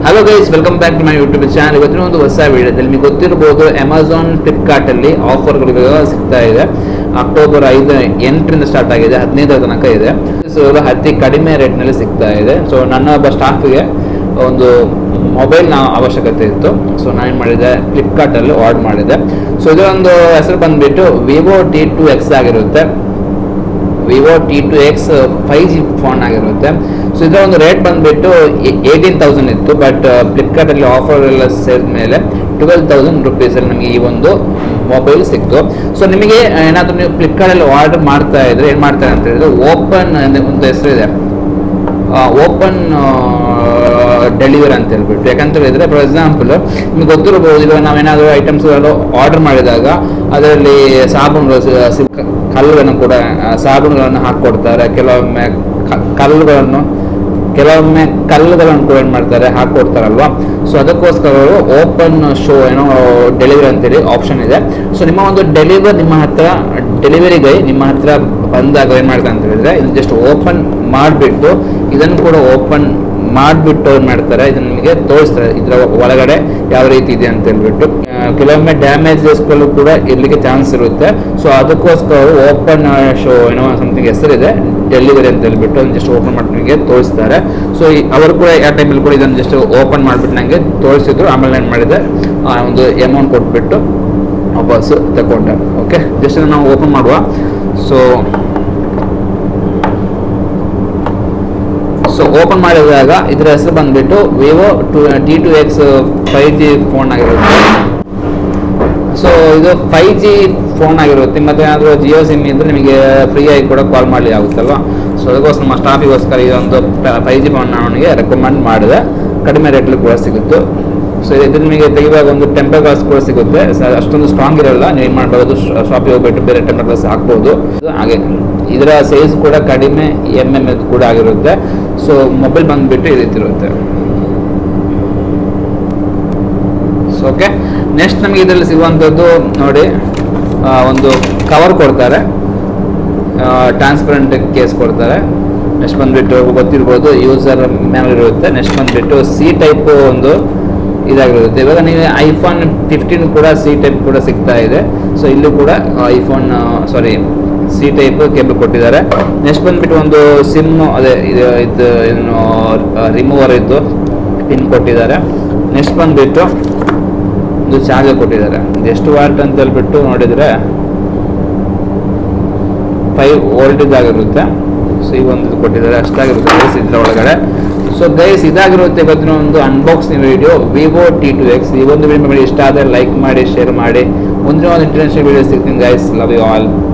hello guys welcome back to my YouTube channel ಇವತ್ತಿನ ಒಂದು ಹೊಸ ವಿಡಿಯೋದಲ್ಲಿ ನಿಮಗೆ ಗೊತ್ತಿರಬಹುದು ಅಮೆಝಾನ್ ಫ್ಲಿಪ್ಕಾರ್ಟ್ ಅಲ್ಲಿ ಆಫರ್ಗಳು ಇವಾಗ ಸಿಗ್ತಾ ಇದೆ ಅಕ್ಟೋಬರ್ ಐದು ಎಂಟರಿಂದ ಸ್ಟಾರ್ಟ್ ಆಗಿದೆ ಹದಿನೈದರ ತನಕ ಇದೆ ಸೊ ಅತಿ ಕಡಿಮೆ ರೇಟ್ನಲ್ಲಿ ಸಿಗ್ತಾ ಇದೆ ಸೊ ನನ್ನ ಒಬ್ಬ ಸ್ಟಾಫ್ಗೆ ಒಂದು ಮೊಬೈಲ್ನ ಅವಶ್ಯಕತೆ ಇತ್ತು ಸೊ ನಾನು ಏನು ಮಾಡಿದೆ ಫ್ಲಿಪ್ಕಾರ್ಟಲ್ಲಿ ಆರ್ಡರ್ ಮಾಡಿದೆ ಸೊ ಇದೊಂದು ಹೆಸರು ಬಂದ್ಬಿಟ್ಟು ವಿವೋ ಟಿ ಟು ಎಕ್ಸ್ ಆಗಿರುತ್ತೆ Vivo T two X five G phone ಆಗಿರುತ್ತೆ ಸೊ ಇದರ ಒಂದು ರೇಟ್ ಬಂದ್ಬಿಟ್ಟು ಏಯ್ಟೀನ್ ತೌಸಂಡ್ ಇತ್ತು ಬಟ್ ಫ್ಲಿಪ್ಕಾರ್ಟಲ್ಲಿ ಆಫರ್ ಎಲ್ಲ ಸೇರಿದ ಮೇಲೆ ಟ್ವೆಲ್ ತೌಸಂಡ್ ರುಪೀಸಲ್ಲಿ ನಮಗೆ ಈ ಒಂದು ಮೊಬೈಲ್ ಸಿಕ್ತು ಸೊ ನಿಮಗೆ ಏನಾದರೂ ನೀವು ಫ್ಲಿಪ್ಕಾರ್ಟಲ್ಲಿ ಆರ್ಡರ್ ಮಾಡ್ತಾ ಇದ್ರೆ ಏನು ಮಾಡ್ತಾರೆ ಅಂತ ಹೇಳಿದ್ರೆ ಓಪನ್ ಒಂದು ಹೆಸರಿದೆ ಓಪನ್ ಡೆಲಿವರಿ ಅಂತ ಹೇಳ್ಬಿಟ್ಟು ಯಾಕಂತ ಹೇಳಿದ್ರೆ ಫಾರ್ ಎಕ್ಸಾಂಪಲ್ ನಿಮ್ಗೆ ಗೊತ್ತಿರಬಹುದು ಇವಾಗ ನಾವೇನಾದರೂ ಐಟಮ್ಸ್ಗಳು ಆರ್ಡರ್ ಮಾಡಿದಾಗ ಅದರಲ್ಲಿ ಸಾಬೂನುಗಳು ಸಿ- ಸಿ- ಕಲ್ಲುಗಳನ್ನು ಕೂಡ ಆ, ಸಾಬೂನುಗಳನ್ನು ಹಾಕ್ಕೊಡ್ತಾರೆ ಕೆಲವೊಮ್ಮೆ ಕ- ಕಲ್ಲುಗಳನ್ನು ಕೆಲವೊಮ್ಮೆ ಕಲ್ಲುಗಳನ್ನು ಕೂಡ ಏನು ಮಾಡ್ತಾರೆ ಹಾಕ್ಕೊಡ್ತಾರಲ್ವಾ ಸೊ ಅದಕ್ಕೋಸ್ಕರ ಓಪನ್ ಶೋ ಏನೋ ಡೆಲಿವರಿ ಅಂತೇಳಿ ಆಪ್ಷನ್ ಇದೆ ಸೊ ನಿಮ್ಮ ಒಂದು ಡೆಲಿವರ್ ನಿಮ್ಮ ಹತ್ರ ಡೆಲಿವರಿಗೆ ನಿಮ್ಮ ಹತ್ರ ಬಂದಾಗ ಏನು ಮಾಡ್ತಾರೆ ಅಂತ ಹೇಳಿದ್ರೆ ಇದನ್ನ ಜಸ್ಟ್ ಓಪನ್ ಮಾಡಿಬಿಟ್ಟು ಇದನ್ನು ಕೂಡ ಓಪನ್ ಮಾಡಿಬಿಟ್ಟು ಏನು ಮಾಡ್ತಾರೆ ಇದನ್ನ ನಿಮಗೆ ತೋರಿಸ್ತಾರೆ ಇದರ ಒಳಗಡೆ ಯಾವ ರೀತಿ ಇದೆ ಅಂತ ಹೇಳ್ಬಿಟ್ಟು ಆ, ಕೆಲವೊಮ್ಮೆ ಡ್ಯಾಮೇಜಸ್ಗಳು ಕೂಡ ಇರ್ಲಿಕ್ಕೆ ಚಾನ್ಸ್ ಇರುತ್ತೆ ಸೊ ಅದಕ್ಕೋಸ್ಕರ ಓಪನ್ ಶೋ ಏನೋ ಸಮಥಿಂಗ್ ಹೆಸರಿದೆ ಡೆಲಿವರಿ ಅಂತ ಹೇಳ್ಬಿಟ್ಟು ಅದನ್ನ ಜಸ್ಟ್ ಓಪನ್ ಮಾಡಿ ನಿಮಗೆ ತೋರಿಸ್ತಾರೆ ಸೊ ಅವರು ಕೂಡ ಯಾವ ಟೈಮಲ್ಲಿ ಕೂಡ ಇದನ್ನು ಜಸ್ಟ್ ಓಪನ್ ಮಾಡಿಬಿಟ್ಟು ನನಗೆ ತೋರಿಸಿದ್ರು ಆಮೇಲೆ ಏನು ಮಾಡಿದೆ ಆ ಒಂದು ಅಮೌಂಟ್ ಕೊಟ್ಬಿಟ್ಟು ವಾಪಸ್ ತಗೊಂಡೆ ಓಕೆ ಜಸ್ಟ್ ನಾವು ಓಪನ್ ಮಾಡುವ ಸೊ ಸೊ ಓಪನ್ ಮಾಡಿದಾಗ ಇದರ ಹೆಸರು ಬಂದ್ಬಿಟ್ಟು Vivo two T two X five G phone ಆಗಿರುತ್ತೆ ಸೊ ಇದು ಫೈವ್ ಜಿ ಫೋನ್ ಆಗಿರುತ್ತೆ ಮತ್ತೆ ಏನಾದರೂ ಜಿಯೋ ಸಿಮ್ ಇದ್ರೆ ನಿಮಗೆ ಫ್ರೀ ಆಗಿ ಕೂಡ ಕಾಲ್ ಮಾಡಲಿ ಆಗುತ್ತಲ್ವಾ ಸೊ ಅದಕ್ಕೋಸ್ಕರ ನಮ್ಮ ಸ್ಟಾಫಿಗೋಸ್ಕರ ಇದೊಂದು ಫೈವ್ ಜಿ ಫೋನ್ ಅವನಿಗೆ ರೆಕಮೆಂಡ್ ಮಾಡಿದೆ ಕಡಿಮೆ ರೇಟ್ಲಿ ಕೂಡ ಸಿಗುತ್ತೆ ಸೊ ಇದು ನಿಮಗೆ ತೆಗೆಯುವಾಗ ಒಂದು ಟೆಂಪರ್ ಗ್ಲಾಸ್ ಕೂಡ ಸಿಗುತ್ತೆ ಸ- ಅಷ್ಟೊಂದು ಸ್ಟ್ರಾಂಗ್ ಇರಲ್ಲ ನೀವು ಏನು ಮಾಡ್ಬೋದು ಶಾಪಿಗೆ ಹೋಗ್ಬಿಟ್ಟು ಬೇರೆ ಟೆಂಪರ್ ಗ್ಲಾಸ್ ಹಾಕ್ಬೋದು ಇದು ಹಾಗೆ ಇದರ ಸೈಜ್ ಕೂಡ ಕಡಿಮೆ ಎಮ್ ಎಮ್ ಎಲ್ ಕೂಡ ಆಗಿರುತ್ತೆ ಸೊ ಮೊಬೈಲ್ ಬಂದ್ಬಿಟ್ಟು ಈ ರೀತಿ ಇರುತ್ತೆ ಸೊ ಓಕೆ ನೆಕ್ಸ್ಟ್ ನಮಗೆ ಇದರಲ್ಲಿ ಸಿಗುವಂಥದ್ದು ನೋಡಿ ಆ, ಒಂದು ಕವರ್ ಕೊಡ್ತಾರೆ ಟ್ರಾನ್ಸ್ಪರೆಂಟ್ ಕೇಸ್ ಕೊಡ್ತಾರೆ ನೆಕ್ಸ್ಟ್ ಬಂದ್ಬಿಟ್ಟು ಗೊತ್ತಿರ್ಬೋದು ಯೂಸರ್ ಮ್ಯಾನುವಲ್ ಇರುತ್ತೆ ನೆಕ್ಸ್ಟ್ ಬಂದ್ಬಿಟ್ಟು ಸಿ ಟೈಪ್ ಒಂದು ಇದಾಗಿರುತ್ತೆ ಇವಾಗ ನೀವು ಐಫೋನ್ ಫಿಫ್ಟೀನ್ ಕೂಡ ಸಿ ಟೈಪ್ ಕೂಡ ಸಿಗ್ತಾ ಇದೆ ಸೊ ಇಲ್ಲೂ ಕೂಡ iPhone sorry C type cable ಕೊಟ್ಟಿದ್ದಾರೆ ನೆಕ್ಸ್ಟ್ ಬಂದ್ಬಿಟ್ಟು ಒಂದು ಸಿಮ್ ಅದೇ ಇದು ಇದು ಏನು ರಿಮೂವರ್ ಇದ್ದು ಪಿನ್ ಕೊಟ್ಟಿದ್ದಾರೆ ನೆಕ್ಸ್ಟ್ ಬಂದ್ಬಿಟ್ಟು ಒಂದು ಚಾರ್ಜರ್ ಕೊಟ್ಟಿದ್ದಾರೆ ಇದು ಎಷ್ಟು ವಾಟ್ ಅಂತ ಹೇಳ್ಬಿಟ್ಟು ನೋಡಿದರೆ ಫೈವ್ ವೋಲ್ಟ್ ಇದಾಗಿರುತ್ತೆ ಸೊ ಈ ಒಂದು ಇದು ಕೊಟ್ಟಿದ್ದಾರೆ ಅಷ್ಟಾಗಿರುತ್ತೆ ಗೈಸ್ ಇದ್ರ ಒಳಗಡೆ ಸೊ ಗೈಸ್ ಇದಾಗಿರುತ್ತೆ ಇವತ್ತಿನ ಒಂದು unboxing video Vivo T two X ಈ ಒಂದು ವಿಡಿಯೋ ನಿಮಗೆ ಇಷ್ಟ ಆದರೆ ಲೈಕ್ ಮಾಡಿ ಶೇರ್ ಮಾಡಿ ಮುಂದಿನ ಒಂದು ಇಂಟರ್ನ್ಯಾಷನಲ್ ವಿಡಿಯೋ ಸಿಗ್ತೀನಿ ಗೈಸ್ ಲವ್ ಯು ಆಲ್